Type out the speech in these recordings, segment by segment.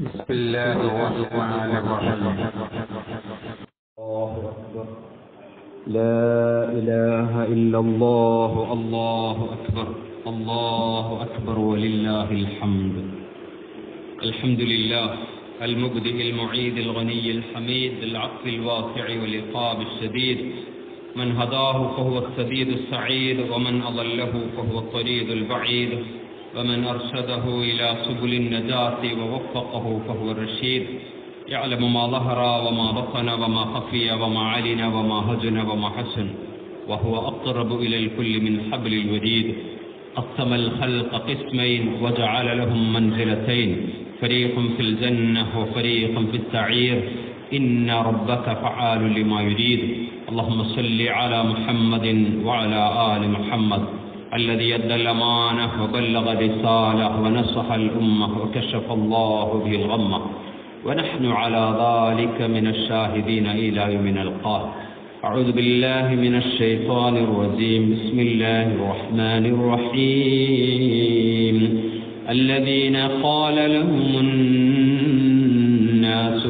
بسم الله الرحمن الرحيم الله أكبر لا إله إلا الله الله أكبر الله أكبر ولله الحمد الحمد لله المبدئ المعيد الغني الحميد العفو الواسع والعقاب الشديد من هداه فهو السديد السعيد ومن أضله فهو الطريد البعيد ومن أرشده إلى سبل النجاة ووفقه فهو الرشيد يعلم ما ظهر وما بطن وما خفي وما علن وما هجن وما حسن وهو أقرب إلى الكل من حبل الوريد قسم الخلق قسمين وجعل لهم منزلتين فريق في الجنة وفريق في السعير إن ربك فعال لما يريد اللهم صل على محمد وعلى آل محمد الذي أدى الأمانة وبلغ الرسالة ونصح الأمة وكشف الله به الغمة ونحن على ذلك من الشاهدين إلى يوم نلقاه أعوذ بالله من الشيطان الرجيم بسم الله الرحمن الرحيم الذين قال لهم الناس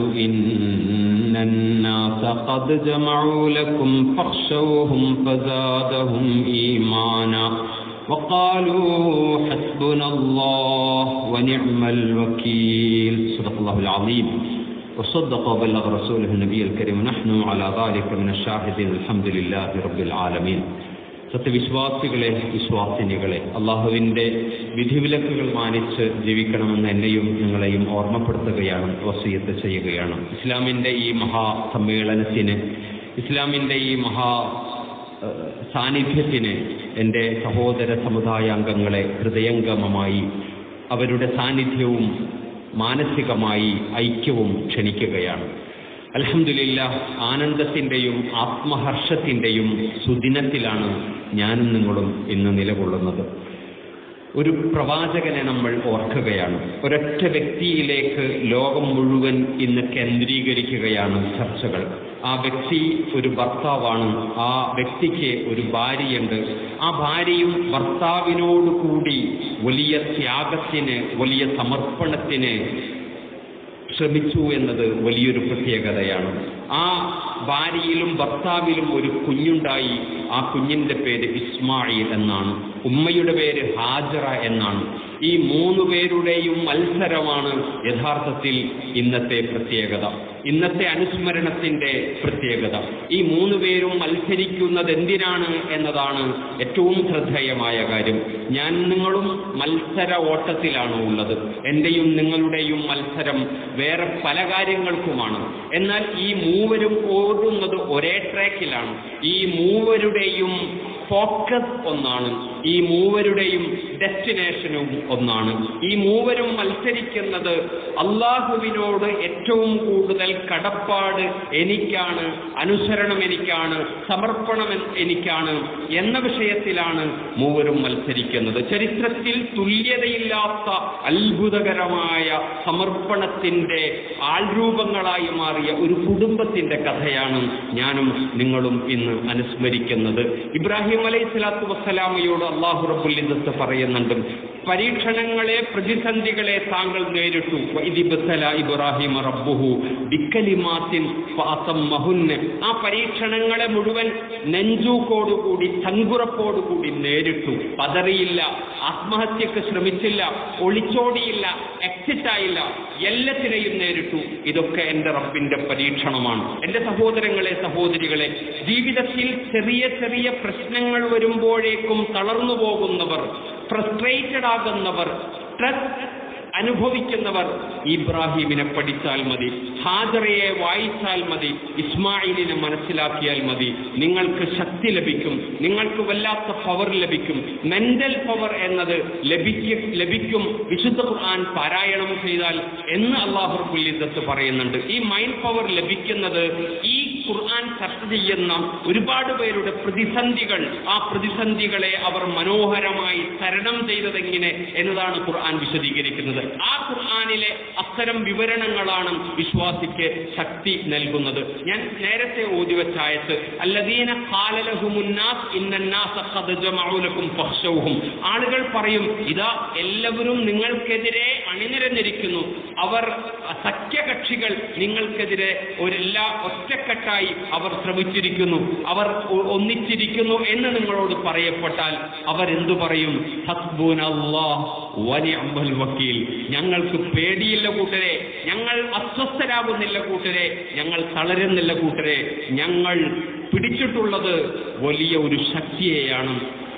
إن الناس قد جمعوا لكم فاخشوهم فزادهم إيمانا وقالوا حسبنا الله ونعم الوكيل صدق الله العظيم وصدق وبلغ رسوله النبي الكريم ونحن على ذلك من الشاهدين الحمد لله رب العالمين സത്യവിശ്വാസികളെ വിശ്വാസിനികളെ അള്ളാഹുവിൻ്റെ വിധിവിലക്കുകൾ മാനിച്ച് ജീവിക്കണമെന്ന് എന്നെയും നിങ്ങളെയും ഓർമ്മപ്പെടുത്തുകയാണ് വസീയത്ത് ചെയ്യുകയാണ് ഇസ്ലാമിൻ്റെ ഈ മഹാസമ്മേളനത്തിന് ഇസ്ലാമിൻ്റെ ഈ മഹാ ഏഹ്, സാന്നിധ്യത്തിന് എൻ്റെ സഹോദര സമുദായാംഗങ്ങളെ ഹൃദയംഗമമായി അവരുടെ സാന്നിധ്യവും മാനസികമായി ഐക്യവും ക്ഷണിക്കുകയാണ് അലഹമില്ല ആനന്ദത്തിൻ്റെയും ആത്മഹർഷത്തിൻ്റെയും സുദിനത്തിലാണ് ഞാനും നിങ്ങളും ഇന്ന് നിലകൊള്ളുന്നത് ഒരു പ്രവാചകനെ നമ്മൾ ഓർക്കുകയാണ് ഒരൊറ്റ വ്യക്തിയിലേക്ക് ലോകം മുഴുവൻ ഇന്ന് കേന്ദ്രീകരിക്കുകയാണ് ചർച്ചകൾ ആ വ്യക്തി ഒരു ഭർത്താവാണ് ആ വ്യക്തിക്ക് ഒരു ഭാര്യയുണ്ട് ആ ഭാര്യയും ഭർത്താവിനോട് കൂടി വലിയ ത്യാഗത്തിന് വലിയ സമർപ്പണത്തിന് ശ്രമിച്ചു എന്നത് വലിയൊരു പ്രത്യേകതയാണ് ആ ഭാര്യയിലും ഭർത്താവിലും ഒരു കുഞ്ഞുണ്ടായി ആ കുഞ്ഞിന്റെ പേര് ഇസ്മായിൽ എന്നാണ് ഉമ്മയുടെ പേര് ഹാജറ എന്നാണ് ഈ മൂന്ന് പേരുടെയും മത്സരമാണ് യഥാർത്ഥത്തിൽ ഇന്നത്തെ പ്രത്യേകത ഇന്നത്തെ അനുസ്മരണത്തിന്റെ പ്രത്യേകത ഈ മൂന്ന് പേരും മത്സരിക്കുന്നത് എന്തിനാണ് എന്നതാണ് ഏറ്റവും ശ്രദ്ധേയമായ കാര്യം ഞാൻ നിങ്ങളും മത്സര ഓട്ടത്തിലാണ് ഉള്ളത് എന്റെയും നിങ്ങളുടെയും മത്സരം വേറെ പല കാര്യങ്ങൾക്കുമാണ് എന്നാൽ ഈ മൂവരും ഓടുന്നത് ഒരേ ട്രാക്കിലാണ് ഈ മൂവരുടെയും ഫോക്കസ് ഒന്നാണ് ഈ മൂവരുടെയും ഡെസ്റ്റിനേഷനും ഒന്നാണ് ഈ മൂവരും മത്സരിക്കുന്നത് അള്ളാഹുവിനോട് ഏറ്റവും കൂടുതൽ കടപ്പാട് എനിക്കാണ് അനുസരണം എനിക്കാണ് സമർപ്പണം എൻ- എനിക്കാണ് എന്ന വിഷയത്തിലാണ് മൂവരും മത്സരിക്കുന്നത് ചരിത്രത്തിൽ തുല്യതയില്ലാത്ത അത്ഭുതകരമായ സമർപ്പണത്തിന്റെ ആൾരൂപങ്ങളായി മാറിയ ഒരു കുടുംബത്തിന്റെ കഥയാണ് ഞാനും നിങ്ങളും ഇന്ന് അനുസ്മരിക്കുന്നത് ഇബ്രാഹിം അലൈഹി സ്വലാത്തു വസ്സലാമയോട് അള്ളാഹു റബുല്ലിദത്ത് പറയുന്നുണ്ട് പരീക്ഷണങ്ങളെ പ്രതിസന്ധികളെ താങ്കൾ നേരിട്ടു വഇദിബ്തല ഇബ്രാഹിം റബ്ബുഹു ബിക്കലിമാത്തിൻ ഫഅതമ്മഹുന്ന ആ പരീക്ഷണങ്ങളെ മുഴുവൻ നെഞ്ചൂക്കോടുകൂടി ചങ്കുറപ്പോടുകൂടി നേരിട്ടു പതറിയില്ല ആത്മഹത്യക്ക് ശ്രമിച്ചില്ല ഒളിച്ചോടിയില്ല എക്സിറ്റ് ആയില്ല എല്ലാത്തിനെയും നേരിട്ടു ഇതൊക്കെ എൻ്റെ റബ്ബിന്റെ പരീക്ഷണമാണ് എൻ്റെ സഹോദരങ്ങളെ സഹോദരികളെ ജീവിതത്തിൽ ചെറിയ ചെറിയ പ്രശ്നങ്ങൾ വരുമ്പോഴേക്കും തളർന്നു പോകുന്നവർ ഫ്രസ്ട്രേറ്റഡ് ആകുന്നവർ സ്ട്രെസ് അനുഭവിക്കുന്നവർ ഇബ്രാഹിമിനെ പഠിച്ചാൽ മതി ഹാജറയെ വായിച്ചാൽ മതി ഇസ്മായിലിനെ മനസ്സിലാക്കിയാൽ മതി നിങ്ങൾക്ക് ശക്തി ലഭിക്കും നിങ്ങൾക്ക് വല്ലാത്ത പവർ ലഭിക്കും മെന്റൽ പവർ എന്നത് ലഭിക്കും ലഭിക്കും വിശുദ്ധ ഖുർആൻ പാരായണം ചെയ്താൽ എന്ന് അള്ളാഹു പുല്ലിദത്ത് പറയുന്നുണ്ട് ഈ മൈൻഡ് പവർ ലഭിക്കുന്നത് ഈ ഖുർആൻ ചർച്ച ചെയ്യുന്ന ഒരുപാട് പേരുടെ പ്രതിസന്ധികൾ ആ പ്രതിസന്ധികളെ അവർ മനോഹരമായി തരണം ചെയ്തതെങ്ങനെ എന്നതാണ് ഖുർആൻ വിശദീകരിക്കുന്നത് ആ ഖുർആാനിലെ അത്തരം വിവരണങ്ങളാണ് വിശ്വാസിക്ക് ശക്തി നൽകുന്നത് ഞാൻ നേരത്തെ ഓതി വെച്ച ആയത്ത് അല്ലദീന ഖാലലഹുമുന്നാസ് ഇന്നന്നാസ ഖദ് ജമഉ ലക്കും ഫഖ്ശൗഹും ആളുകൾ പറയും ഇതാ എല്ലാവരും നിങ്ങൾക്കെതിരെ അണിനിരന്നിരിക്കുന്നു അവർ സഖ്യകക്ഷികൾ നിങ്ങൾക്കെതിരെ ഒരെല്ലാ ഒറ്റക്കെട്ടായി അവർ ശ്രമിച്ചിരിക്കുന്നു അവർ ഒ- ഒന്നിച്ചിരിക്കുന്നു എന്ന് നിങ്ങളോട് പറയപ്പെട്ടാൽ അവരെന്തു പറയും ഹസ്ബൂനല്ലാഹ് വനിഅമൽ വക്കീൽ ഞങ്ങൾക്ക് പേടിയില്ല കൂട്ടരെ ഞങ്ങൾ അസ്വസ്ഥരാകുന്നില്ല കൂട്ടരെ ഞങ്ങൾ തളരുന്നില്ല കൂട്ടരെ ഞങ്ങൾ പിടിച്ചിട്ടുള്ളത് വലിയ ഒരു ശക്തിയെയാണ്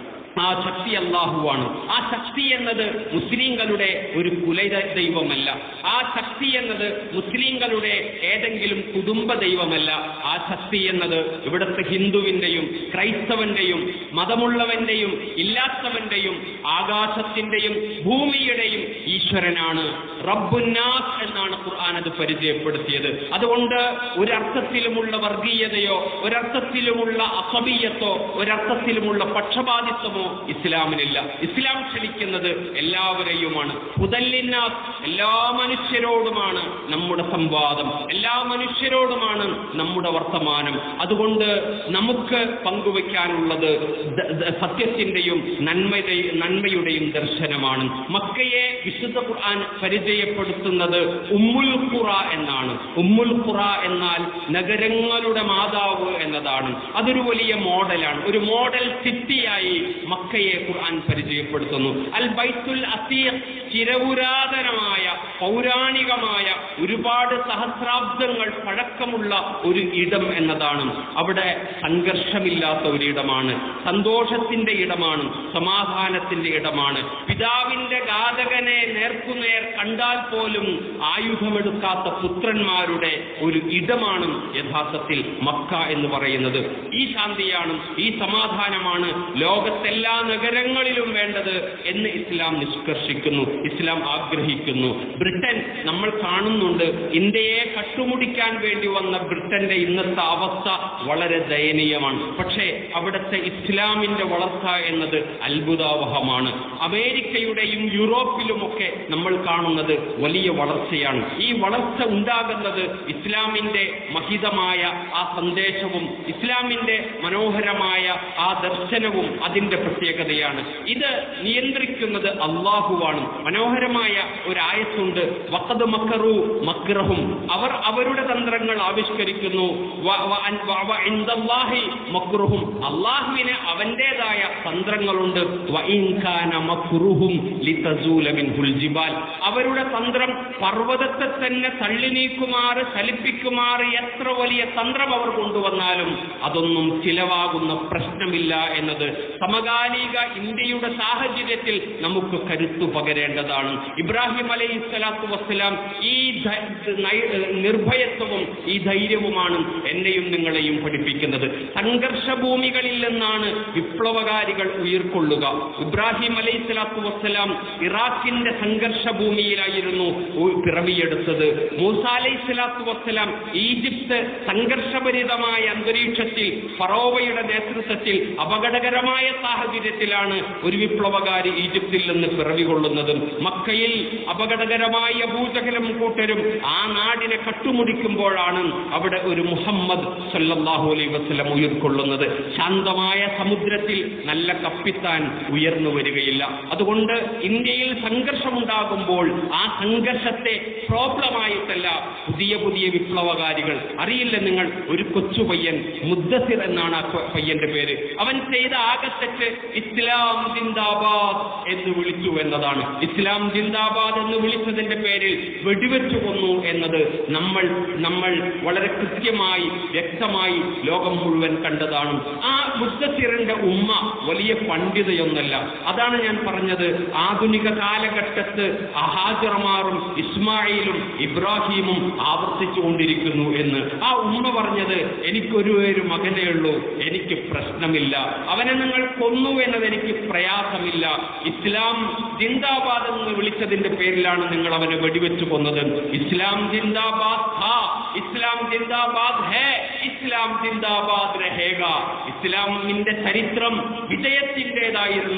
ആ ശക്തി അള്ളാഹുവാണ് ആ ശക്തി എന്നത് മുസ്ലിങ്ങളുടെ ഒരു കുല ദൈവമല്ല ആ ശക്തി എന്നത് മുസ്ലിങ്ങളുടെ ഏതെങ്കിലും കുടുംബ ദൈവമല്ല ആ ശക്തി എന്നത് ഇവിടുത്തെ ഹിന്ദുവിന്റെയും ക്രൈസ്തവന്റെയും മതമുള്ളവന്റെയും ഇല്ലാത്തവന്റെയും ആകാശത്തിന്റെയും ഭൂമിയുടെയും ഈശ്വരനാണ് റബ്ബുന്നാസ് എന്നാണ് ഖുർആൻ അത് പരിചയപ്പെടുത്തിയത് അതുകൊണ്ട് ഒരർത്ഥത്തിലുമുള്ള വർഗീയതയോ ഒരർത്ഥത്തിലുമുള്ള അസബീയത്തോ ഒരർത്ഥത്തിലുമുള്ള പക്ഷപാതിത്വമോ ഇസ്ലാമിനില്ല ഇസ്ലാം ക്ഷണിക്കുന്നത് എല്ലാവരെയുമാണ് ഹുദല്ലിന്നാസ് എല്ലാ മനുഷ്യരോടുമാണ് നമ്മുടെ സംവാദം എല്ലാ മനുഷ്യരോടുമാണ് നമ്മുടെ വർത്തമാനം അതുകൊണ്ട് നമുക്ക് പങ്കുവെക്കാനുള്ളത് ദ- ദ- സത്യത്തിന്റെയും നന്മയുടെയും നന്മയുടെയും ദർശനമാണ് മക്കയെ വിശുദ്ധ ഖുർആൻ പരിചയപ്പെടുത്തുന്നത് ഉമ്മുൽ ഖുറ എന്നാണ് ഉമ്മുൽ ഖുറ എന്നാൽ നഗരങ്ങളുടെ മാതാവ് എന്നതാണ് അതൊരു വലിയ മോഡലാണ് ഒരു മോഡൽ സിറ്റിയായി മക്കയെ ഖുർആൻ പരിചയപ്പെടുത്തുന്നു അൽ ബൈത്തുൽ അസീർ ചിരപുരാതനമായ പൗരാണികമായ ഒരുപാട് സഹസ്രാബ്ദങ്ങൾ പഴക്കമുള്ള ഒരു ഇടം എന്നതാണ് അവിടെ സംഘർഷമില്ലാത്ത ഒരിടമാണ് സന്തോഷത്തിന്റെ ഇടമാണ് സമാധാനത്തിന്റെ ഇടമാണ് പിതാവിന്റെ ഘാതകനെ നേർക്കുനേർ കണ്ടാൽ പോലും ആയുധമെടുക്കാത്ത പുത്രന്മാരുടെ ഒരു ഇടമാണ് യഥാർത്ഥത്തിൽ മക്ക എന്ന് പറയുന്നത് ഈ ശാന്തിയാണ് ഈ സമാധാനമാണ് ലോകത്തെല്ലാ നഗരങ്ങളിലും വേണ്ടത് എന്ന് ഇസ്ലാം നിഷ്കർഷിക്കുന്നു ഇസ്ലാം ആഗ്രഹിക്കുന്നു ബ്രിട്ടൻ നമ്മൾ കാണുന്നുണ്ട് ഇന്ത്യയെ കട്ടുമുടിക്കാൻ വേണ്ടി വന്ന ബ്രിട്ടന്റെ ഇന്നത്തെ അവസ്ഥ വളരെ ദയനീയമാണ് പക്ഷേ അവിടുത്തെ ഇസ്ലാമിന്റെ വളർച്ച എന്നത് അത്ഭുതാവഹമാണ് അമേരിക്കയുടെയും യൂറോപ്പിലുമൊക്കെ നമ്മൾ കാണുന്നത് വലിയ വളർച്ചയാണ് ഈ വളർച്ച ഉണ്ടാകുന്നത് ഇസ്ലാമിന്റെ മഹിതമായ ആ സന്ദേശവും ഇസ്ലാമിന്റെ മനോഹരമായ ആ ദർശനവും അതിന്റെ പ്രത്യേകതയാണ് ഇത് നിയന്ത്രിക്കുന്നത് അള്ളാഹുവാണ് മനോഹരമായ ഒരു ആയത്തുണ്ട് വഖദ് മക്കറു മക്രഹും അവർ അവരുടെ തന്ത്രങ്ങൾ ആവിഷ്കരിക്കുന്നു വ- വ- അൻ- വ- വ- ഇൻദല്ലാഹി മക്രുഹും അള്ളാഹുവിന് അവന്റേതായ തന്ത്രങ്ങളുണ്ട് വ ഇൻ കാന മക്രുഹും ലിതസൂല മിൻഹുൽ ജിബാൽ അവരുടെ തന്ത്രം പർവ്വതത്തെ തന്നെ തള്ളി നീക്കുമാറ് ചലിപ്പിക്കുമാറ് എത്ര വലിയ തന്ത്രം അവർ കൊണ്ടുവന്നാലും അതൊന്നും ചിലവാകുന്ന പ്രശ്നമില്ല എന്നത് സമകാലിക ഇന്ത്യയുടെ സാഹചര്യത്തിൽ നമുക്ക് കരുത്തു പകരേണ്ടതാണ് ഇബ്രാഹിം അലൈഹി സ്വലാത്തു വസ്സലാം ഈ ധ- നൈ- നിർഭയത്വവും ഈ ധൈര്യവുമാണ് എന്നെയും നിങ്ങളെയും പഠിപ്പിക്കുന്നത് സംഘർഷ ഭൂമികളിൽ നിന്നാണ് വിപ്ലവകാരികൾ ഉയർക്കൊള്ളുക ഇബ്രാഹിം അലൈഹി സ്വലാത്തു വസ്സലാം ഇറാഖിന്റെ സംഘർഷ ഭൂമിയിലായിരുന്നു ഉ- പിറവിയെടുത്തത് മൂസ അലൈഹി സ്വലാത്തു വസ്സലാം ഈജിപ്ത് സംഘർഷഭരിതമായ അന്തരീക്ഷത്തിൽ ഫറോവയുടെ നേതൃത്വത്തിൽ അപകടകരമായ സാഹചര്യത്തിലാണ് ഒരു വിപ്ലവകാരി ഈജിപ്തിൽ നിന്ന് പിറവി കൊള്ളുന്നതും മക്കയിൽ അപകടകരമായ ഭൂചകലം കൂട്ടരും ആ നാടിനെ കട്ടുമുടിക്കുമ്പോഴാണ് അവിടെ ഒരു മുഹമ്മദ് സല്ലല്ലാഹു അലൈഹി വസല്ലം ഉയർക്കൊള്ളുന്നത് ശാന്തമായ സമുദ്രത്തിൽ നല്ല കപ്പിത്താൻ ഉയർന്നു വരികയില്ല അതുകൊണ്ട് ഇന്ത്യയിൽ സംഘർഷമുണ്ടാകുമ്പോൾ ആ സംഘർഷത്തെ പ്രോബ്ലമായിട്ടല്ല പുതിയ പുതിയ വിപ്ലവകാരികൾ അറിയില്ല നിങ്ങൾ ഒരു കൊച്ചു പയ്യൻ മുദ്ദസിർ എന്നാണ് ആ കൊ- പയ്യന്റെ പേര് അവൻ ചെയ്ത ആകത്തെറ്റ് ഇസ്ലാം ജിന്ദാബാദ് എന്ന് വിളിച്ചു എന്നതാണ് ഇസ്ലാം ജിന്ദാബാദ് എന്ന് വിളിച്ചതിന്റെ പേരിൽ വെടിവെച്ചു കൊന്നു എന്നത് നമ്മൾ നമ്മൾ വളരെ കൃത്യമായി വ്യക്തമായി ലോകം മുഴുവൻ കണ്ടതാണ് ആ മുദ്ദസിറിന്റെ ഉമ്മ വലിയ പണ്ഡിതയൊന്നല്ല അതാണ് ഞാൻ പറഞ്ഞത് ആധുനിക കാലഘട്ടത്ത് അഹാജറമാറും ഇസ്മായിലും ഇബ്രാഹിമും ആവർത്തിച്ചുകൊണ്ടിരിക്കുന്നു എന്ന് ആ ഉമ്മ പറഞ്ഞത് എനിക്കൊരു ഒരു മകനേ ഉള്ളൂ എനിക്ക് പ്രശ്നമില്ല അവനെ നിങ്ങൾ കൊന്നു എന്നത് എനിക്ക് പ്രയാസമില്ല ഇസ്ലാം ജിന്ദാബാദ് എന്ന് വിളിച്ചതിന്റെ പേരിലാണ് നിങ്ങൾ അവനെ വെടിവെച്ചു കൊന്നത് ഇസ്ലാം ജിന്ദാബാദ് ഹാ ഇസ്ലാം ജിന്ദാബാദ് ഹേ ഇസ്ലാം ജിന്ദാബാദ് രഹേഗ ഇസ്ലാമിന്റെ ചരിത്രം വിജയത്തിൻ്റെതായിരുന്നു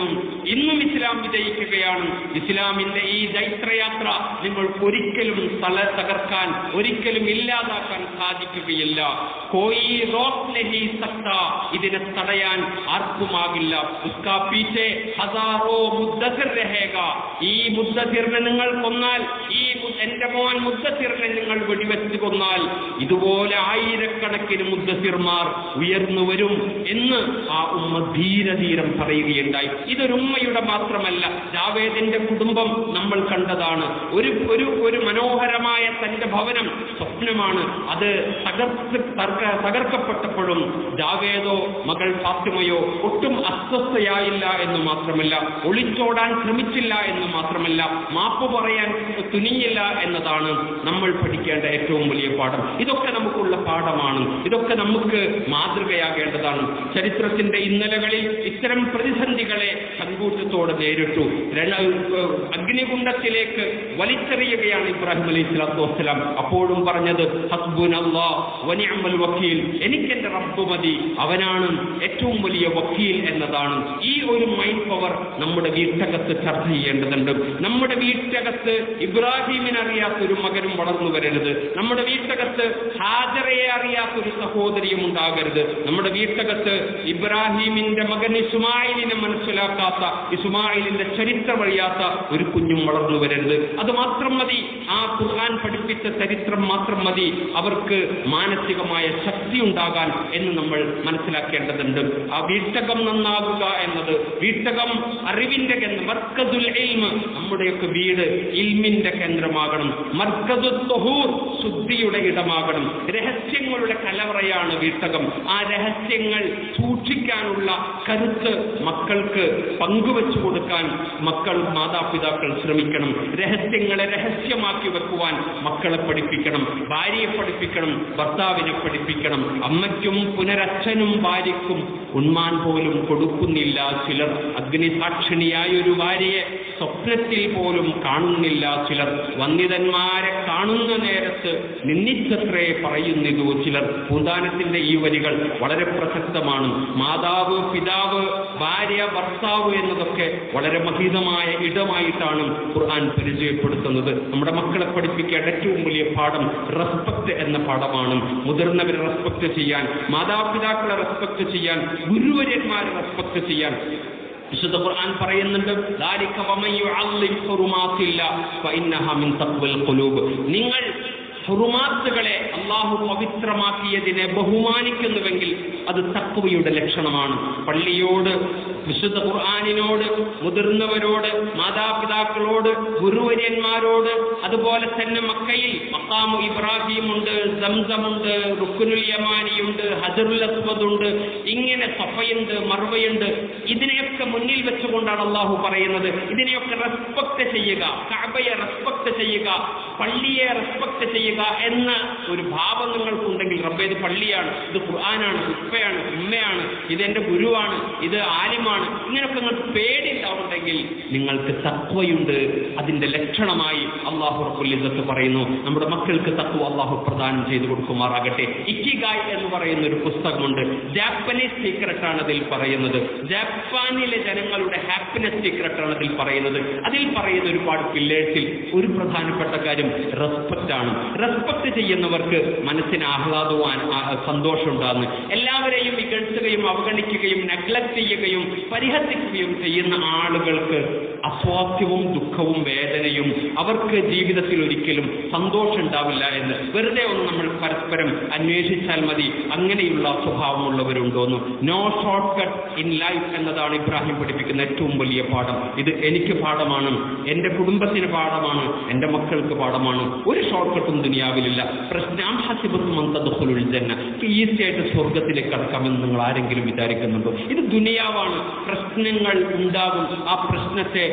ഇന്നും ഇസ്ലാം വിജയിക്കുകയാണ് ഇസ്ലാമിന്റെ ഈ ജൈത്രയാത്ര നിങ്ങൾക്ക് ഒരിക്കലും തല തകർക്കാൻ ഒരിക്കലും ഇല്ലാതാക്കാൻ സാധിക്കുകയില്ല കോയി റോക്ക് നഹി സക്ത ഇതിനെ തടയാൻ ആർക്കുമാകില്ല ഉസ്കാ പീछे ഹസാറോ മുദ്ദസിർ രഹേഗ ഈ മുദ്ദസിറിനെ നിങ്ങൾ കൊന്നാൽ ഈ മു- എന്റെ മോൻ മുദ്ദസിറിനെ നിങ്ങൾ വെടിവെച്ച് കൊന്നാൽ ഇതുപോലെ ആയിരക്കണക്കിന് മുദ്ദസിർമാർ ഉയർന്നു വരും എന്ന് ആ ഉമ്മ ധീരധീരം പറയുകയുണ്ടായി ഇതൊരു ഉമ്മയുടെ മാത്രമല്ല ജാവേദിന്റെ കുടുംബം നമ്മൾ കണ്ടതാണ് ഒരു ഒരു ഒരു മനോഹരമായ തന്റെ ഭവനം സ്വപ്നമാണ് അത് തകർത്ത് തർക്ക തകർക്കപ്പെട്ടപ്പോഴും ജാവേദോ മകൾ ഫാത്തിമയോ ഒട്ടും അസ്വസ്ഥയായില്ല എന്ന് മാത്രമല്ല ഒളിച്ചോടാൻ ശ്രമിച്ചില്ല എന്ന് മാത്രമല്ല മാപ്പ് പറയാൻ തുനിഞ്ഞില്ല എന്നതാണ് നമ്മൾ പഠിക്കേണ്ട ഏറ്റവും വലിയ പാഠം ഇതൊക്കെ നമുക്കുള്ള പാഠമാണ് ഇതൊക്കെ നമുക്ക് മാതൃകയാകേണ്ടതാണ് ചരിത്രത്തിന്റെ ഇന്നലകളിൽ ഇത്തരം പ്രതിസന്ധികളെ സങ്കൂറ്റത്തോടെ നേരിട്ടു രണ- ഏഹ് അഗ്നികുണ്ഡത്തിലേക്ക് വലിച്ചെറിയുകയാണ് ഇബ്രാഹിം അലൈഹി സ്വലാത്തു വസ്സലാം അപ്പോഴും പറഞ്ഞത് ഹസ്ബുൻ വനിഅമൽ വക്കീൽ എനിക്കെന്റെ റബ്ബ് മതി അവനാണ് ഏറ്റവും വലിയ വക്കീൽ എന്നതാണ് ഈ ഒരു മൈൻഡ് പവർ നമ്മുടെ വീട്ടകത്ത് ചർച്ച ചെയ്യേണ്ടതുണ്ട് നമ്മുടെ വീട്ടകത്ത് ഇബ്രാഹിമിനെ അറിയാത്ത ഒരു മകനും വളർന്നു വരരുത് നമ്മുടെ വീട്ടകത്ത് ഹാജറയെ അറിയാത്ത ഒരു സഹോദരിയും ഉണ്ടാകരുത് നമ്മുടെ വീട്ടകത്ത് ഇബ്രാഹിമിന്റെ മകൻ ഇസ്മായിലിനെ മനസ്സിലാക്കാത്ത ഇസ്മായിലിന്റെ ചരിത്രം അറിയാത്ത ഒരു കുഞ്ഞും വളർന്നു വരരുത് അത് മാത്രം മതി ആ ഖുർആൻ പഠിപ്പിച്ച ചരിത്രം മാത്രം മതി അവർക്ക് മാനസികമായ ശക്തി ഉണ്ടാകാൻ എന്ന് നമ്മൾ മനസ്സിലാക്കേണ്ടതുണ്ട് ആ വീട്ടകം നന്നാകുക എന്നത് വീട്ടകം അറിവിന്റെ കേന്ദ്രം മർക്കസുൽ ഇൽമ് നമ്മുടെയൊക്കെ വീട് ഇൽമിന്റെ കേന്ദ്രമാകണം മർക്കസു തൊഹൂർ ശുദ്ധിയുടെ ഇടമാകണം രഹസ്യങ്ങളുടെ കലവറയാണ് വീട്ടകം ആ രഹസ്യങ്ങൾ സൂക്ഷിക്കാനുള്ള കരുത്ത് മക്കൾക്ക് പങ്കുവെച്ചു കൊടുക്കാൻ മക്കൾ മാതാപിതാക്കൾ ശ്രമിക്കണം രഹസ്യങ്ങളെ രഹസ്യമാക്കി വെക്കുവാൻ മക്കളെ പഠിപ്പിക്കണം ഭാര്യയെ പഠിപ്പിക്കണം ഭർത്താവിനെ പഠിപ്പിക്കണം അമ്മയ്ക്കും പുനരച്ഛനും ഭാര്യയ്ക്കും ഉണ്മാൻ പോലും കൊടുക്കുന്നില്ല ചിലർ അഗ്നിസാക്ഷിണിയായ ഒരു ഭാര്യയെ സ്വപ്നത്തിൽ പോലും കാണുന്നില്ല ചിലർ വന്ദിതന്മാരെ കാണുന്ന നേരത്ത് നിന്നിച്ചത്രേ പറയുന്നിതു ചിലർ പൂന്താനത്തിന്റെ ഈ വരികൾ വളരെ പ്രസക്തമാണ് മാതാവ് പിതാവ് ഭാര്യ ഭർത്താവ് എന്നതൊക്കെ വളരെ മഹിതമായ ഇടമായിട്ടാണ് ഖുർആൻ പരിചയപ്പെടുത്തുന്നത് നമ്മുടെ മക്കളെ പഠിപ്പിക്കേണ്ട ഏറ്റവും വലിയ പാഠം റെസ്പെക്ട് എന്ന പാഠമാണ് മുതിർന്നവരെ റെസ്പെക്ട് ചെയ്യാൻ മാതാപിതാക്കളെ റെസ്പെക്ട് ചെയ്യാൻ ഗുരുവര്യന്മാരെ റെസ്പെക്ട് ചെയ്യാൻ വിശുദ്ധ ഖുർആൻ പറയുന്നുണ്ട് ذَلِكَ وَمَن يُعَظِّمْ حُرُمَاتِ اللَّهِ فَإِنَّهَا مِن تَقْوَى الْقُلُوبِ നിങ്ങൾ ഹുറുമാത്തുകളെ അള്ളാഹു പവിത്രമാക്കിയതിനെ ബഹുമാനിക്കുന്നുവെങ്കിൽ അത് തക്വയുടെ ലക്ഷണമാണ് പള്ളിയോട് വിശുദ്ധ ഖുർആാനിനോട് മുതിർന്നവരോട് മാതാപിതാക്കളോട് ഗുരുവര്യന്മാരോട് അതുപോലെ തന്നെ മക്കയിൽ മക്കാമു ഇബ്രാഹിം ഉണ്ട് സംസമുണ്ട് റുക്കുനുൽ യമാനിയുണ്ട് ഹജറുൽ അസ്വദ് ഉണ്ട് ഇങ്ങനെ സഫയുണ്ട് മർവയുണ്ട് ഇതിനെയൊക്കെ മുന്നിൽ വെച്ചുകൊണ്ടാണ് അള്ളാഹു പറയുന്നത് ഇതിനെയൊക്കെ റെസ്പെക്ട് ചെയ്യുക കഅബയെ റെസ്പെക്ട് ചെയ്യുക പള്ളിയെ റെസ്പെക്ട് ചെയ്യുക എന്ന ഒരു ഭാവം നിങ്ങൾക്കുണ്ടെങ്കിൽ റബ്ബേ ഇത് പള്ളിയാണ് ഇത് ഖുർആനാണ് ഉപ്പയാണ് ഉമ്മയാണ് ഇത് എന്റെ ഗുരുവാണ് ഇത് ആലിമാണ് ഇങ്ങനെയൊക്കെ നിങ്ങൾക്ക് പേടി ഉണ്ടാവുണ്ടെങ്കിൽ നിങ്ങൾക്ക് തക്വയുണ്ട് അതിന്റെ ലക്ഷണമായി അള്ളാഹു റബുല്ലിസത്ത് പറയുന്നു നമ്മുടെ മക്കൾക്ക് തക്വ അള്ളാഹു പ്രദാനം ചെയ്തു കൊടുക്കുമാറാകട്ടെ ഇക്കിഗായ് എന്ന് പറയുന്ന ഒരു പുസ്തകമുണ്ട് ജാപ്പനീസ് സീക്രട്ട് ആണ് അതിൽ പറയുന്നത് ജപ്പാനിലെ ജനങ്ങളുടെ ഹാപ്പിനെസ് സീക്രട്ട് ആണ് അതിൽ പറയുന്നത് അതിൽ പറയുന്ന ഒരുപാട് പില്ലേഴ്സിൽ ഒരു പ്രധാനപ്പെട്ട കാര്യം റെസ്പെക്റ്റ് ആണ് റെസ്പെക്ട് ചെയ്യുന്നവർക്ക് മനസ്സിന് ആഹ്ലാദവും ആ- ആ- സന്തോഷം ഉണ്ടാകുന്നു എല്ലാവരെയും ഇകഴ്ത്തുകയും അവഗണിക്കുകയും നെഗ്ലക്ട് ചെയ്യുകയും പരിഹസിക്കുകയും ചെയ്യുന്ന ആളുകൾക്ക് അസ്വാസ്ഥ്യവും ദുഃഖവും വേദനയും അവർക്ക് ജീവിതത്തിൽ ഒരിക്കലും സന്തോഷം ഉണ്ടാവില്ല എന്ന് വെറുതെ ഒന്ന് നമ്മൾ പരസ്പരം അന്വേഷിച്ചാൽ മതി അങ്ങനെയുള്ള സ്വഭാവമുള്ളവരുണ്ടോന്ന് no short cut in life എന്നതാണ് ഇബ്രാഹിം പഠിപ്പിക്കുന്ന ഏറ്റവും വലിയ പാഠം ഇത് എനിക്ക് പാഠമാണ് എൻ്റെ കുടുംബത്തിന് പാഠമാണ് എൻ്റെ മക്കൾക്ക് പാഠമാണ് ഒരു ഷോർട്ട് കട്ടും ദുനിയാവിലില്ല പ്രശ്നം ഹസിബത്തുൽ ജന്ന ഈസി ആയിട്ട് സ്വർഗത്തിലേക്ക് കടക്കാമെന്ന് നിങ്ങൾ ആരെങ്കിലും വിചാരിക്കുന്നുണ്ടോ ഇത് ദുനിയാവാണ് പ്രശ്നങ്ങൾ ഉണ്ടാകും ആ പ്രശ്നത്തെ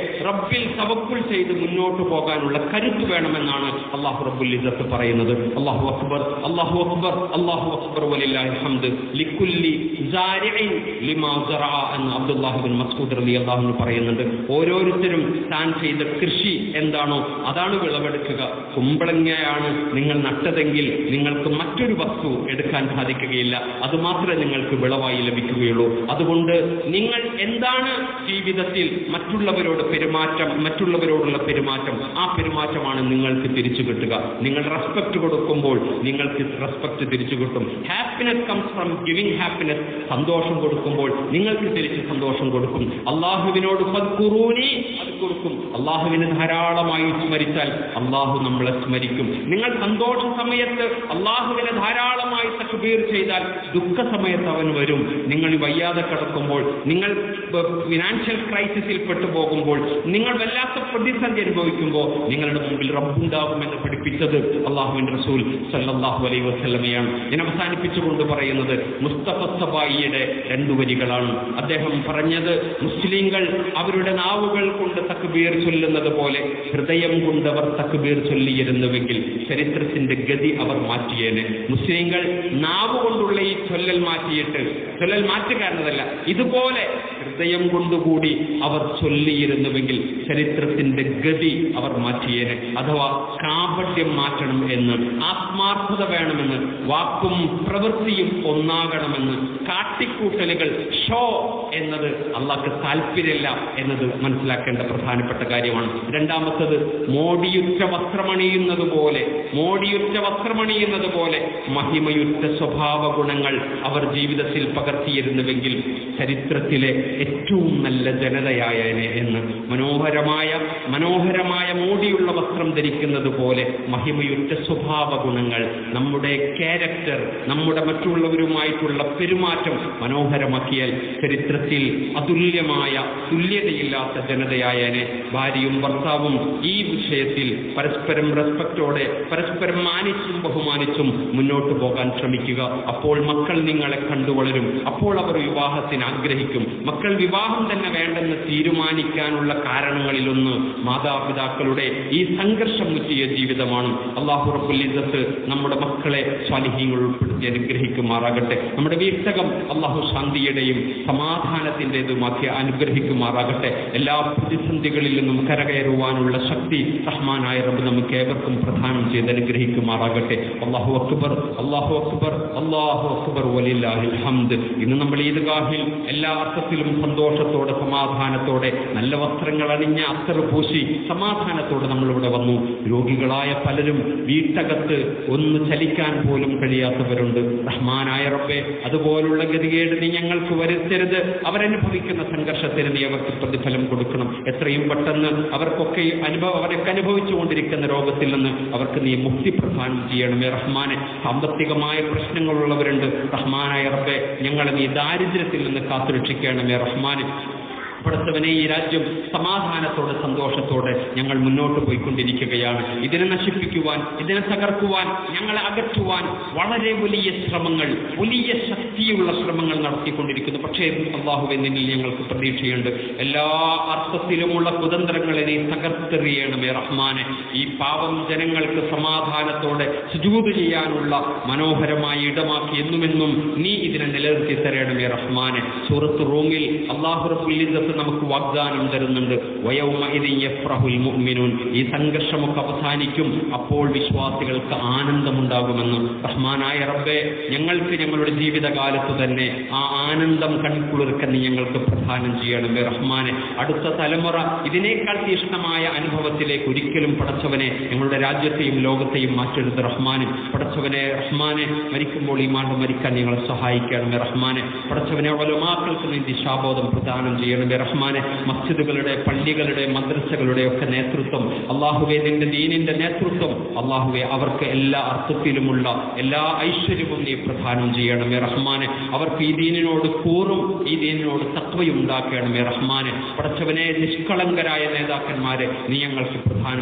റബ്ബിൽ തവക്കുൽ ചെയ്ത് മുന്നോട്ട് പോകാനുള്ള കരുത്ത് വേണമെന്നാണ് അള്ളാഹു റബ്ബുൽ ഇസത്ത് പറയുന്നത് അള്ളാഹു അക്ബർ അള്ളാഹു അക്ബർ അള്ളാഹു അക്ബർ വലില്ലാഹി ഹംദ് ലിക്കുല്ലി സാരിഇൻ ലിമാ സറഅ എന്ന് അബ്ദുല്ലാഹി ബിൻ മസ്ഊദ് റളിയല്ലാഹു അൻഹു പറയുന്നുണ്ട് ഓരോരുത്തരും താൻ ചെയ്ത കൃഷി എന്താണോ അതാണ് വിളവെടുക്കുക കുമ്പളങ്ങയാണ് നിങ്ങൾ നട്ടതെങ്കിൽ നിങ്ങൾക്ക് മറ്റൊരു വസ്തു എടുക്കാൻ സാധിക്കുകയില്ല അത് മാത്രമേ നിങ്ങൾക്ക് വിളവായി ലഭിക്കുകയുള്ളൂ അതുകൊണ്ട് നിങ്ങൾ എന്താണ് ജീവിതത്തിൽ മറ്റുള്ളവരോട് പെരുമാറ്റം മറ്റുള്ളവരോടുള്ള പെരുമാറ്റം ആ പെരുമാറ്റമാണ് നിങ്ങൾക്ക് തിരിച്ചു കിട്ടുക നിങ്ങൾ റെസ്പെക്ട് കൊടുക്കുമ്പോൾ നിങ്ങൾക്ക് റെസ്പെക്ട് തിരിച്ചു കിട്ടും happiness comes from giving happiness സന്തോഷം കൊടുക്കുമ്പോൾ നിങ്ങൾക്ക് തിരിച്ച് സന്തോഷം കൊടുക്കും അള്ളാഹുവിനോട് ഫദ്കുറൂനി അത് കൊടുക്കും അള്ളാഹുവിനെ ധാരാളമായി സ്മരിച്ചാൽ അള്ളാഹു നമ്മളെ സ്മരിക്കും നിങ്ങൾ സന്തോഷ സമയത്ത് അള്ളാഹുവിനെ ധാരാളമായി തക്ബീർ ചെയ്താൽ ദുഃഖ സമയത്ത് അവൻ വരും നിങ്ങൾ വയ്യാതെ കിടക്കുമ്പോൾ നിങ്ങൾ ഫിനാൻഷ്യൽ ക്രൈസിസിൽ പെട്ടുപോകുമ്പോൾ നിങ്ങൾ വല്ലാത്ത പ്രതിസന്ധി അനുഭവിക്കുമ്പോൾ നിങ്ങളുടെ മുമ്പിൽ റബ്ബുണ്ടാകുമെന്ന് പഠിപ്പിച്ചത് അള്ളാഹുവിൻ റസൂൽ സല്ലല്ലാഹു അലൈഹി വസല്ലമയാണ് ഞാൻ അവസാനിപ്പിച്ചുകൊണ്ട് പറയുന്നത് മുസ്തഫ സബായിയുടെ രണ്ടു വരികളാണ് അദ്ദേഹം പറഞ്ഞത് മുസ്ലിങ്ങൾ അവരുടെ നാവുകൾ കൊണ്ട് തക്ബീർ ചൊല്ലുന്നത് പോലെ ഹൃദയം കൊണ്ട് അവർ തക്ബീർ ചൊല്ലിയിരുന്നുവെങ്കിൽ ചരിത്രത്തിന്റെ ഗതി അവർ മാറ്റിയേനെ മുസ്ലിങ്ങൾ നാവ് കൊണ്ടുള്ള ഈ ചൊല്ലൽ മാറ്റിയിട്ട് ചൊല്ലൽ മാറ്റുക എന്നതല്ല ഇതുപോലെ ഹൃദയം കൊണ്ടുകൂടി അവർ ചൊല്ലിയിരുന്നുവെങ്കിൽ ചരിത്രത്തിന്റെ ഗതി അവർ മാറ്റിയേനെ അഥവാ കാപട്യം മാറ്റണം എന്ന് ആത്മാർത്ഥത വേണമെന്ന് വാക്കും പ്രവൃത്തിയും ഒന്നാകണമെന്ന് കാട്ടിക്കൂട്ടലുകൾ ഷോ എന്നത് അള്ളാഹ്ക്ക് താല്പര്യമില്ല എന്നത് മനസ്സിലാക്കേണ്ട പ്രധാനപ്പെട്ട കാര്യമാണ് രണ്ടാമത്തത് മോടിയുറ്റ വസ്ത്രമണിയുന്നത് പോലെ മോടിയുറ്റ വസ്ത്രമണിയുന്നത് പോലെ മഹിമയുറ്റ സ്വഭാവ ഗുണങ്ങൾ അവർ ജീവിതത്തിൽ പകർത്തിയിരുന്നുവെങ്കിൽ ചരിത്രത്തിലെ ഏറ്റവും നല്ല ജനതയായനെ എന്ന് മനോഹരമായ മനോഹരമായ മോടിയുള്ള വസ്ത്രം ധരിക്കുന്നത് പോലെ മഹിമയുറ്റ സ്വഭാവ ഗുണങ്ങൾ നമ്മുടെ ക്യാരക്ടർ നമ്മുടെ മറ്റുള്ളവരുമായിട്ടുള്ള പെരുമാറ്റം മനോഹരമാക്കിയാൽ ചരിത്രത്തിൽ അതുല്യമായ തുല്യതയില്ലാത്ത ജനതയായനെ ഭാര്യയും ഭർത്താവും ഈ വിഷയത്തിൽ പരസ്പരം റെസ്പെക്റ്റോടെ പരസ്പരം മാനിച്ചും ബഹുമാനിച്ചും മുന്നോട്ട് പോകാൻ ശ്രമിക്കുക അപ്പോൾ മക്കൾ നിങ്ങളെ കണ്ടുവളരും അപ്പോൾ അവർ വിവാഹത്തിന് ആഗ്രഹിക്കും മക്കൾ വിവാഹം തന്നെ വേണ്ടെന്ന് തീരുമാനിക്കാനുള്ള കാരണങ്ങളിലൊന്ന് മാതാപിതാക്കളുടെ ഈ സംഘർഷം മുറ്റിയ ജീവിതമാണ് അള്ളാഹു റബുലിസത്ത് നമ്മുടെ മക്കളെ സ്വാലിഹ്യങ്ങൾ ഉൾപ്പെടുത്തി അനുഗ്രഹിക്കുമാറാകട്ടെ നമ്മുടെ വീട്ടകം അള്ളാഹു ശാന്തിയുടെയും സമാധാനത്തിൻ്റെതുമാക്കി അനുഗ്രഹിക്കുമാറാകട്ടെ എല്ലാ പ്രതിസന്ധികളിൽ നിന്നും കരകയറുവാനുള്ള ശക്തി റഹ്മാനായ റബ്ബ് നമുക്ക് ഏവർക്കും പ്രദാനം ചെയ്ത് അനുഗ്രഹിക്കുമാറാകട്ടെ അള്ളാഹു അക്ബർ അള്ളാഹു അക്ബർ അള്ളാഹു അക്ബർ വലില്ലാഹിൽ ഹംദ് ഇന്ന് നമ്മൾ ഈദ്ഗാഹിൽ എല്ലാ അർത്ഥത്തിലും സന്തോഷത്തോടെ സമാധാനത്തോടെ നല്ല വസ്ത്രങ്ങൾ അണിഞ്ഞ അത്തർ പൂശി സമാധാനത്തോടെ നമ്മളിവിടെ വന്നു രോഗികളായ പലരും വീട്ടകത്ത് ഒന്ന് ചലിക്കാൻ പോലും കഴിയാത്തവരുണ്ട് റഹ്മാനായ റബ്ബെ അതുപോലുള്ള ഗതികേട് നീ ഞങ്ങൾക്ക് വരുത്തരുത് അവരനുഭവിക്കുന്ന സംഘർഷത്തിന് നീ അവർക്ക് പ്രതിഫലം കൊടുക്കണം എത്രയും പെട്ടെന്ന് അവർക്കൊക്കെ അനുഭവം അവരൊക്കെ അനുഭവിച്ചുകൊണ്ടിരിക്കുന്ന രോഗത്തിൽ നിന്ന് അവർക്ക് നീ മുക്തി പ്രദാനം ചെയ്യണമേ റഹ്മാനെ സാമ്പത്തികമായ പ്രശ്നങ്ങളുള്ളവരുണ്ട് റഹ്മാനായ റബ്ബെ ഞങ്ങളെ നീ ദാരിദ്ര്യത്തിൽ നിന്ന് കാത്തുരക്ഷിക്കണമേ റഹ്മാനെ പഠിച്ചവനെ ഈ രാജ്യം സമാധാനത്തോടെ സന്തോഷത്തോടെ ഞങ്ങൾ മുന്നോട്ട് പോയിക്കൊണ്ടിരിക്കുകയാണ് ഇതിനെ നശിപ്പിക്കുവാൻ ഇതിനെ തകർക്കുവാൻ ഞങ്ങളെ അകറ്റുവാൻ വളരെ വലിയ ശ്രമങ്ങൾ വലിയ ശക്തിയുള്ള ശ്രമങ്ങൾ നടത്തിക്കൊണ്ടിരിക്കുന്നു പക്ഷേ അള്ളാഹുവെ നിന്നിൽ ഞങ്ങൾക്ക് പ്രതീക്ഷയുണ്ട് എല്ലാ അർത്ഥത്തിലുമുള്ള കുതന്ത്രങ്ങളെ നീ തകർത്തെറിയണമേ റഹ്മാനെ ഈ പാവം ജനങ്ങൾക്ക് സമാധാനത്തോടെ സുജൂത് ചെയ്യാനുള്ള മനോഹരമായ ഇടമാക്കി എന്നുമെന്നും നീ ഇതിനെ നിലനിർത്തി തരണമേ റഹ്മാനെ സൂറത്ത് റൂമിൽ അള്ളാഹു റബുല്ലിസത്ത് നമുക്ക് വാഗ്ദാനം തരുന്നുണ്ട് വയൗമഇദിൻ യഫ്റഹുൽ മുഅ്മിനൂൻ ഈ സംഘർഷമൊക്കെ അവസാനിക്കും അപ്പോൾ വിശ്വാസികൾക്ക് ആനന്ദമുണ്ടാകുമെന്ന് റഹ്മാനായ റബ്ബെ ഞങ്ങൾക്ക് ഞങ്ങളുടെ ജീവിതകാലത്ത് തന്നെ ആ ആനന്ദം കൺകുളിർക്ക നീ ഞങ്ങൾക്ക് പ്രദാനം ചെയ്യണമേ റഹ്മാനെ അടുത്ത തലമുറ ഇതിനേക്കാൾ തീഷ്ണമായ അനുഭവത്തിലേക്ക് ഒരിക്കലും പടച്ചവനെ ഞങ്ങളുടെ രാജ്യത്തെയും ലോകത്തെയും മാറ്റരുത് റഹ്മാനെ പടച്ചവനെ റഹ്മാനെ മരിക്കുമ്പോൾ ഈ മാണ്ടം മരിക്കാൻ ഞങ്ങളെ സഹായിക്കണമേ റഹ്മാനെ പടച്ചവനെ ഒലമാക്കൾക്ക് നീ ദിശാബോധം പ്രദാനം ചെയ്യണമേ റഹ്മാനെ മസ്ജിദുകളുടെ പള്ളികളുടെ മദ്രസകളുടെ ഒക്കെ നേതൃത്വം അള്ളാഹുവെ നിന്റെ ദീനിന്റെ നേതൃത്വം അള്ളാഹുവെ അവർക്ക് എല്ലാ അർത്ഥത്തിലുമുള്ള എല്ലാ ഐശ്വര്യവും നീ പ്രദാനം ചെയ്യണമേ റഹ്മാനെ അവർക്ക് ഈ ദീനിനോട് കൂറും ഈ ദീനിനോട് തത്വയും ഉണ്ടാക്കണമേ റഹ്മാനെ പടച്ചവനെ നിഷ്കളങ്കരായ നേതാക്കന്മാരെ നീ ഞങ്ങൾക്ക് പ്രദാനം ചെയ്യണമേ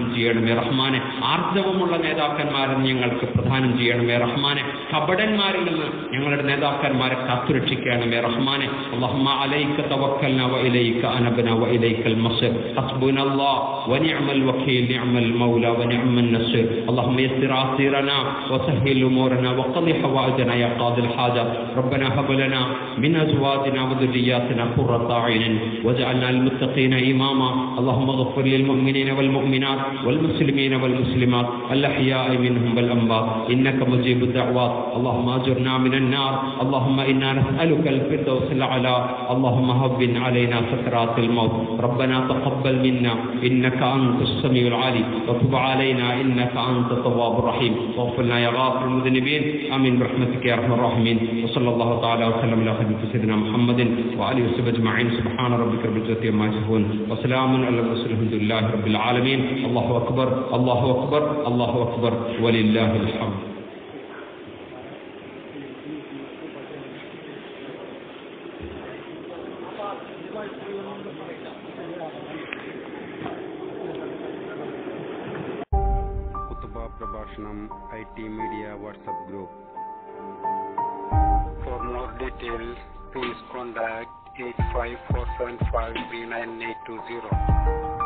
ചെയ്യണമേ റഹ്മാനെ ആർജവമുള്ള നേതാക്കന്മാരെ നീ ഞങ്ങൾക്ക് പ്രദാനം ചെയ്യണമേ റഹ്മാനെ കപടന്മാരിൽ നിന്ന് ഞങ്ങളുടെ നേതാക്കന്മാരെ കാത്തുരക്ഷിക്കണമേ റഹ്മാനെ اللهم عليك توكلنا وإليك أنبنا وإليك المصير حسبنا الله ونعم الوكيل نعم المولى ونعم النصير اللهم يسر عسيرنا وسهل أمورنا وقض حوائجنا يا قاضي الحاجات ربنا هب لنا من أزواجنا وذرياتنا قرة أعين واجعلنا للمتقين إماما اللهم اغفر للمؤمنين والمؤمنات والمسلمين والمسلمات الأحياء منهم والأموات إنك مجيب الدعوات اللهم أجرنا من النار اللهم إنا نسألك الفردوس الأعلى اللهم هون علينا سكرات الموت ربنا تقبل منا إنك أنت السميع العليم وتب علينا إنك أنت التواب الرحيم واغفر لنا يا غافر المذنبين آمين برحمتك يا أرحم الراحمين وصلى الله تعالى وسلم على خدمة سيدنا محمد وآله وصحبه أجمعين سبحان ربك رب العزة عما يصفون وسلام على المرسلين الحمد لله رب العالمين الله أكبر الله أكبر الله أكبر ولله الحمد കുത്തുബ പ്രഭാഷണം I T media WhatsApp group For more details, please contact 85475 39820.